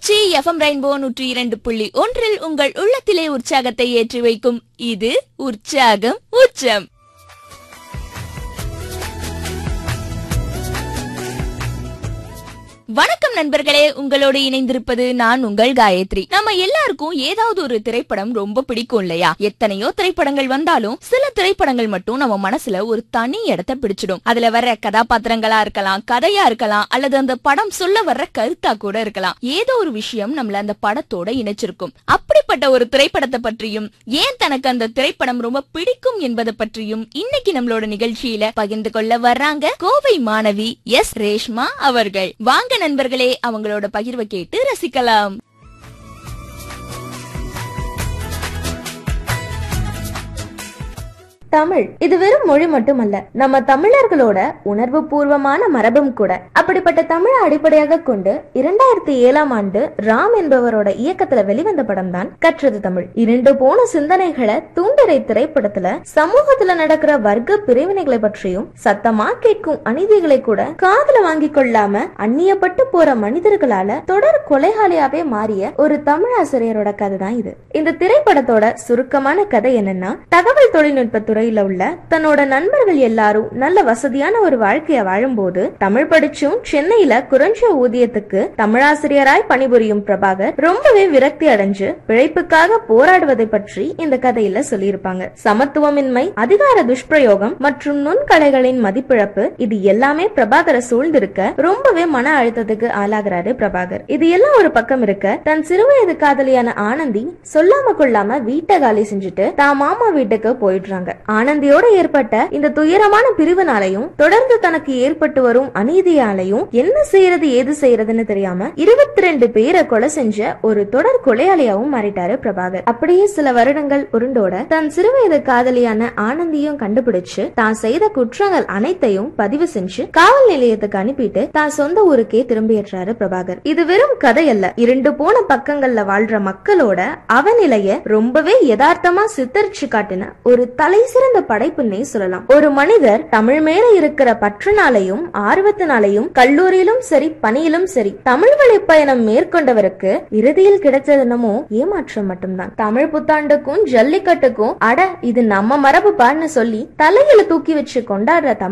Trichy FM rainbow நூற்றி இரண்டு புள்ளி ஒன்றில் உங்கள் உள்ளத்திலே உற்சாகத்தை ஏற்றி வைக்கும் இது உற்சாகம் உச்சம் வணக்கம் நண்பர்களே உங்களோடு இணைந்திருப்பது நான் உங்கள் காயத்ரி நம்ம எல்லாருக்கும் ஏதாவது ஒரு திரைப்படம் ரொம்ப பிடிக்கும் இல்லையா எத்தனையோ திரைப்படங்கள் வந்தாலும் சில திரைப்படங்கள் மட்டும் நம்ம மனசுல ஒரு தனி இடத்தை பிடிச்சிடும் அதுல வர்ற கதாபாத்திரங்களா இருக்கலாம் கதையா இருக்கலாம் அல்லது அந்த படம் சொல்ல வர்ற கருத்தா கூட இருக்கலாம் ஏதோ ஒரு விஷயம் நம்மள அந்த படத்தோட இணைச்சிருக்கும் அப்படிப்பட்ட ஒரு திரைப்படத்தை பற்றியும் ஏன் தனக்கு அந்த திரைப்படம் ரொம்ப பிடிக்கும் என்பதை பற்றியும் இன்னைக்கு நம்மளோட நிகழ்ச்சியில பகிர்ந்து கொள்ள வர்றாங்க கோவை மாணவி எஸ் ரேஷ்மா அவர்கள் வாங்க நண்பர்களே அவங்களோட பகிர்வை கேட்டு ரசிக்கலாம் தமிழ் இது வெறும் மொழி மட்டுமல்ல நம்ம தமிழர்களோட உணர்வு பூர்வமான மரபும் கூட அப்படிப்பட்ட தமிழை அடிப்படையாக கொண்டு இரண்டாயிரத்தி ஏழாம் ஆண்டு ராம் என்பவரோட இயக்கத்துல வெளிவந்த படம் தான் கற்றது தமிழ் இரண்டு போன சிந்தனைகளை தூண்டரை திரைப்படத்துல சமூகத்துல நடக்கிற வர்க்க பிரிவினைகளை பற்றியும் சத்தமா கேட்கும் அநீதிகளை கூட காதுல வாங்கி கொள்ளாம அந்நியப்பட்டு போற மனிதர்களால தொடர் கொலைகாலியாவே மாறிய ஒரு தமிழாசிரியரோட கதை தான் இது இந்த திரைப்படத்தோட சுருக்கமான கதை என்னன்னா தகவல் தொழில்நுட்ப துறையில உள்ள தன்னோட நண்பர்கள் எல்லாரும் நல்ல வசதியான ஒரு வாழ்க்கைய வாழும்போது தமிழ் படிச்சும் சென்னையில குறைஞ்ச ஊதியத்துக்கு தமிழாசிரியராய் பணிபுரியும் பிரபாகர் ரொம்பவே விரக்தி அடைஞ்சு பிழைப்புக்காக போராடுவதை பற்றி இந்த கதையில சொல்லியிருப்பாங்க சமத்துவமின்மை அதிகார துஷ்பிரயோகம் மற்றும் நுண்கலைகளின் மதிப்பிழப்பு இது எல்லாமே பிரபாகரை சூழ்ந்திருக்க ரொம்பவே மன அழுத்தத்துக்கு ஆளாகிறாரு பிரபாகர் இது எல்லாம் ஒரு பக்கம் இருக்க தன் சிறுவயது காதலியான ஆனந்தி சொல்லாம கொள்ளாம வீட்டை காலி செஞ்சுட்டு தான் மாமா வீட்டுக்கு போயிடுறாங்க ஆனந்தியோட ஏற்பட்ட இந்த துயரமான பிரிவினாலையும் தொடர்ந்து தனக்கு ஏற்பட்டு வரும் அநீதியாலையும் என்ன செய்யறது ஏது செய்யறதுன்னு தெரியாம இருபத்தி ரெண்டு பேரை கொலை செஞ்ச ஒரு தொடர் கொலையாளியாவும் மாறிட்டாரு பிரபாகர் அப்படியே சில வருடங்கள் உருண்டோட தன் சிறுவயது காதலியான ஆனந்தியும் கண்டுபிடிச்சு தான் செய்த குற்றங்கள் அனைத்தையும் பதிவு செஞ்சு காவல் நிலையத்துக்கு அனுப்பிட்டு தான் சொந்த ஊருக்கே திரும்பிடுறாரு பிரபாகர் இது வெறும் கதை அல்ல இரண்டு போன பக்கங்கள்ல வாழ்ற மக்களோட அவநிலைய ரொம்பவே யதார்த்தமா சித்தரிச்சு காட்டின ஒரு தலை சிறந்த படைப்புன்னே சொல்லலாம் ஒரு மனிதர் தமிழ் மேல இருக்கிற பற்றுனாலையும் ஆர்வத்தினாலையும் கல்லூரியிலும் சரி பணியிலும் சரி தமிழ் வழி பயணம் மேற்கொண்டவருக்கு இறுதியில் கிடைச்சது என்னமோ ஏமாற்றம் மட்டும்தான் தமிழ் புத்தாண்டுக்கும் ஜல்லிக்கட்டுக்கும் அட இது நம்ம மரபு பான்னு சொல்லி தலையில தூக்கி வச்சு கொண்டாடுற தமிழ்